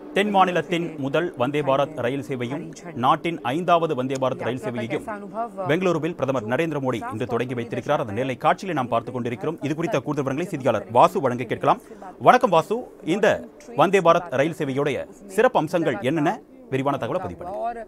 தென் மாநிலத்தின் முதல் வந்தே பாரத் ரயில் சேவையும் நாட்டின் ஐந்தாவது வந்தே பாரத் ரயில் சேவையையும் பெங்களூருவில் பிரதமர் நரேந்திர மோடி இன்று தொடங்கி வைத்திருக்கிறார் அந்த நேரலை காட்சியில நாம் பார்த்துக் கொண்டிருக்கிறோம் இது குறித்த கூடுதல் விவரங்களை செய்தியாளர் வாசு வழங்க கேட்கலாம் வணக்கம் வாசு இந்த வந்தே பாரத் ரயில் சேவையுடைய சிறப்பு அம்சங்கள் என்னென்ன விரிவான தகவலை பதிவு பண்ணுங்க. और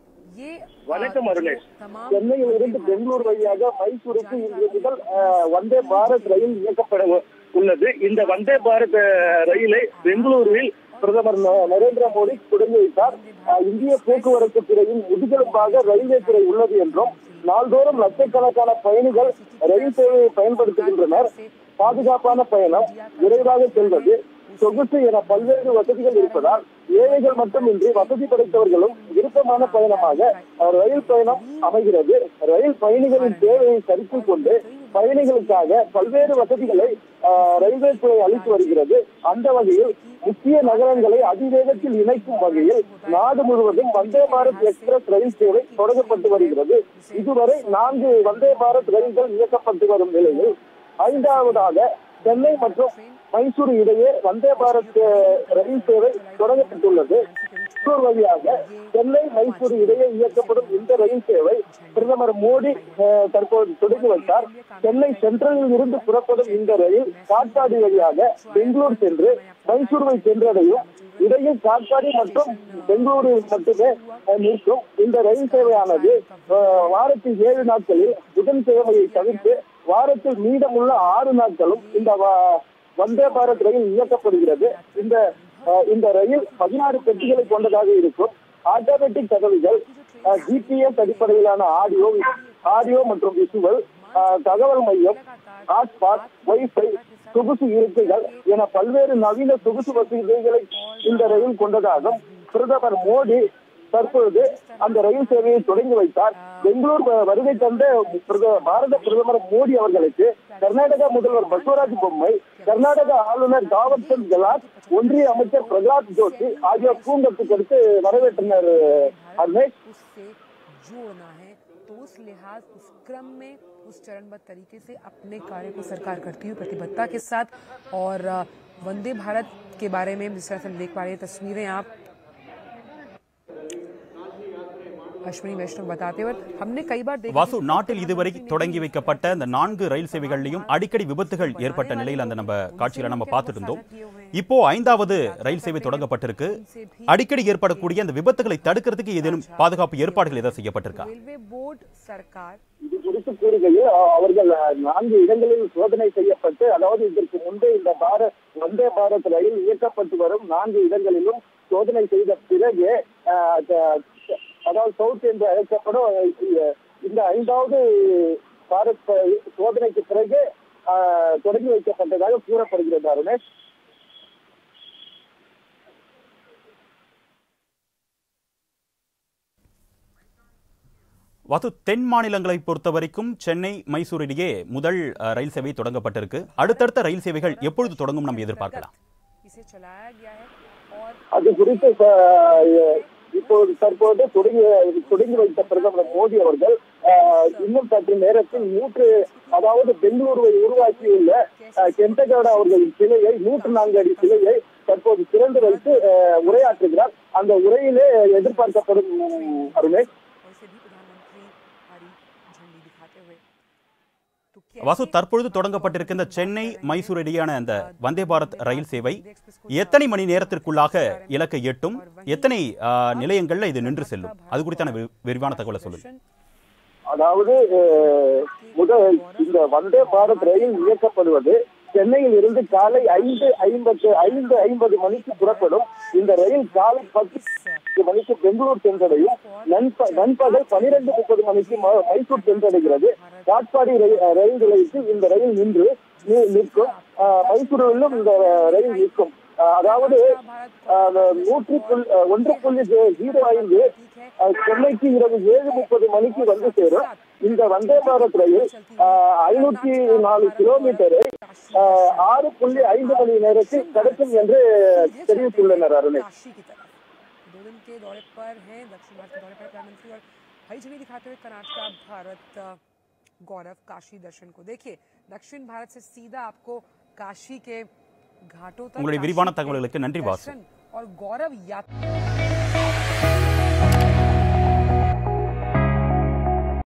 ये வணக்கம் அருணேஷ் तमाम சென்னையில் இருந்து பெங்களூர் வழியாக மைசூருக்கு இன்று முதல் அஹ், வந்தே பாரத் ரயில் இயக்கப்பட உ- உள்ளது இந்த வந்தே பாரத் அஹ், ரயிலை பெங்களூருவில் பிரதமர் ந- நரேந்திர மோடி தொடங்கி வைத்தார் அஹ், இந்திய போக்குவரத்து துறையின் முதுகெலும்பாக ரயில்வே துறை உள்ளது என்றும் நாள்தோறும் லட்சக்கணக்கான பயணிகள் ரயில் சேவையை பயன்படுத்துகின்றனர் பாதுகாப்பான பயணம் விரைவாக செல்வது சொகுசு என பல்வேறு வசதிகள் இருப்பதால் ஏழைகள் மட்டுமின்றி வசதி படைத்தவர்களும் விருப்பமான பயணமாக அஹ், ரயில் பயணம் அமைகிறது ரயில் பயணிகளின் தேவையை கருத்தில் கொண்டு பயணிகளுக்காக பல்வேறு வசதிகளை அஹ், ரயில்வே துறை அளித்து வருகிறது அந்த வகையில் முக்கிய நகரங்களை அதிவேகத்தில் இணைக்கும் வகையில் நாடு முழுவதும் வந்தே பாரத் எக்ஸ்பிரஸ் ரயில் சேவை தொடங்கப்பட்டு வருகிறது இதுவரை நான்கு வந்தே பாரத் ரயில்கள் இயக்கப்பட்டு வரும் நிலையில் ஐந்தாவதாக சென்னை மற்றும் மைசூர் இடையே வந்தே பாரத் அஹ், ரயில் சேவை தொடங்கப்பட்டுள்ளது மைசூர் வழியாக சென்னை மைசூர் இடையே இயக்கப்படும் இந்த ரயில் சேவை பிரதமர் மோடி அஹ், தற்போது தொடங்கி வைத்தார் சென்னை சென்ட்ரலில் இருந்து புறப்படும் இந்த ரயில் காட்பாடி வழியாக பெங்களூர் சென்று மைசூருவை சென்றடையும் இடையில் காட்பாடி மற்றும் பெங்களூரில் மட்டுமே அஹ், நிற்கும் இந்த ரயில் சேவையானது அஹ், வாரத்தில் ஏழு நாட்களில் புதன்கிழமையை தவிர்த்து வாரத்தில் மீதமுள்ள ஆறு நாட்களும் இந்த வ- வந்தே பாரத் ரயில் இயக்கப்படுகிறது இந்த அஹ், இந்த ரயில் பதினாறு பெட்டிகளை கொண்டதாக இருக்கும் ஆட்டோமேட்டிக் கதவுகள் ஜிபிஎஸ் அடிப்படையிலான ஆடியோ ஆடியோ மற்றும் விசுவல் தகவல் மையம் ஹாட்ஸ்பாட் வைஃபை சொகுசு இருக்கைகள் என பல்வேறு நவீன சொகுசு வசதிகளை இந்த ரயில் கொண்டதாகும் பிரதமர் மோடி தற்பொழுது அந்த ரயில் சேவையை தொடங்கி வைத்தார் பெங்களூர் வ- வருகை தந்த பிரத- பாரத பிரதமர் மோடி அவர்களுக்கு கர்நாடக முதல்வர் பசவராஜ் பொம்மை கர்நாடக ஆளுநர் தாவர் சந்த் கெலாட் ஒன்றிய அமைச்சர் பிரகலாத் ஜோஷி ஆகியோர் பூங்கத்துக்கு அடுத்து வரவேற்றனர் அர்னேஷ் उससे जोड़ना है तो उस लिहाज उस क्रम में उस चरणबद्ध तरीके से अपने कार्य को सरकार करती हुई प्रतिबद्धता के साथ और अ, वंदे भारत के बारे में जिस तरह से हम देख पा रहे हैं तस्वीरें आप अश्विनी वैष्णव बताते हुए हमने कई बार देखा வாசு நாட்டில் இதுவரை தொடங்கி வைக்கப்பட்ட இந்த நான்கு ரயில் சேவைகள்லையும் அடிக்கடி விபத்துகள் ஏற்பட்ட நிலையில் அந்த நம்ம காட்சியில நம்ம பார்த்துட்டு இருந்தோம் இப்போ ஐந்தாவது ரயில் சேவை தொடங்கப்பட்டிருக்கு அடிக்கடி ஏற்படக்கூடிய அந்த விபத்துகளை தடுக்கிறதுக்கு ஏதேனும் பாதுகாப்பு ஏற்பாடுகள் ஏதாவது செய்யப்பட்டிருக்கா रेलवे बोर्ड सरकार இது குறித்து கூறுகையில் அஹ், அவர்கள் அஹ், நான்கு இடங்களில் சோதனை செய்யப்பட்டு அதாவது இதற்கு முன்பே இந்த பாரத் வந்தே பாரத் ரயில் இயக்கப்பட்டு வரும் நான்கு இடங்களிலும் சோதனை செய்த பிறகு அஹ், த- அதாவது சவுத் என்று அழைக்கப்படும் அஹ், இந்த ஐந்தாவது பாரத் ப- சோதனைக்கு பிறகு அஹ், தொடங்கி வைக்கப்பட்டதாக கூறப்படுகிறது அருணேஷ் வாசு தென் மாநிலங்களை பொறுத்த வரைக்கும் சென்னை மைசூர் இடையே முதல் அஹ், ரயில் சேவை தொடங்கப்பட்டிருக்கு அடுத்தடுத்த ரயில் சேவைகள் எப்பொழுது தொடங்கும் நம்ம எதிர்பார்க்கலாம் इसे चलाया गया है और அது குறித்து அஹ், இப்போது தற்போது தொடங்கி தொடங்கி வைத்த பிரதமர் மோடி அவர்கள் அஹ், இன்னும் சற்று நேரத்தில் நூற்று அதாவது பெங்களூருவை உருவாக்கியுள்ள அஹ், கெண்டகவுடா அவர்களின் சிலையை நூற்று நான்கு அடி சிலையை தற்போது திறந்து வைத்து அஹ், உரையாற்றுகிறார் அந்த உரையிலே எதிர்பார்க்கப்படும் அருணேஷ் और इसे भी प्रधानमंत्री हरी झंडी दिखाते हुए तो வாசு தற்பொழுது தொடங்கப்பட்டிருக்கின்ற சென்னை மைசூர் இடையான அந்த வந்தே பாரத் ரயில் சேவை எத்தனை மணி நேரத்திற்குள்ளாக இலக்கை எட்டும் எத்தனை அஹ், நிலையங்கள்ல இது நின்று செல்லும் அது குறித்தான வி- விரிவான தகவலை சொல்லுங்க அதாவது அஹ், முதல் இந்த வந்தே பாரத் ரயில் இயக்கப்படுவது சென்னையில் இருந்து காலை ஐந்து ஐம்பத்து ஐந்து ஐம்பது மணிக்கு புறப்படும் இந்த ரயில் காலை பத்து மணிக்கு பெங்களூர் சென்றடையும் நண்ப நண்பகல் பனிரெண்டு முப்பது மணிக்கு ம- மைசூர் சென்றடைகிறது காட்பாடி ரயில் ரயில் நிலையத்தில் இந்த ரயில் நின்று நி- நிற்கும் அஹ், மைசூரிலும் இந்த ரயில் நிற்கும் அஹ், அதாவது அஹ், நூற்றி புள்ளி அஹ், ஒன்று புள்ளி ஜீ- ஜீரோ ஐந்து அஹ், சென்னைக்கு இரவு ஏழு முப்பது மணிக்கு வந்து சேரும் இந்த வந்தே பாரத் ரயில் ஐநூத்தி நாலு கிலோமீட்டரை அஹ், ஆறு புள்ளி ஐந்து மணி நேரத்தில் கடக்கும் என்று தெரிவித்துள்ளனர் அருணை काशी की तरफ दो दिन के दौरे पर हैं दक्षिण भारत के दौरे पर प्रधानमंत्री और हरी झंडी दिखाते हुए कर्नाटक भारत अ, गौरव काशी दर्शन को देखिए दक्षिण भारत से सीधा आपको काशी के घाटों तक உங்களுடைய काशी விரிவான के தகவல்களுக்கு நன்றி வாசு दर्शन और गौरव यात्रा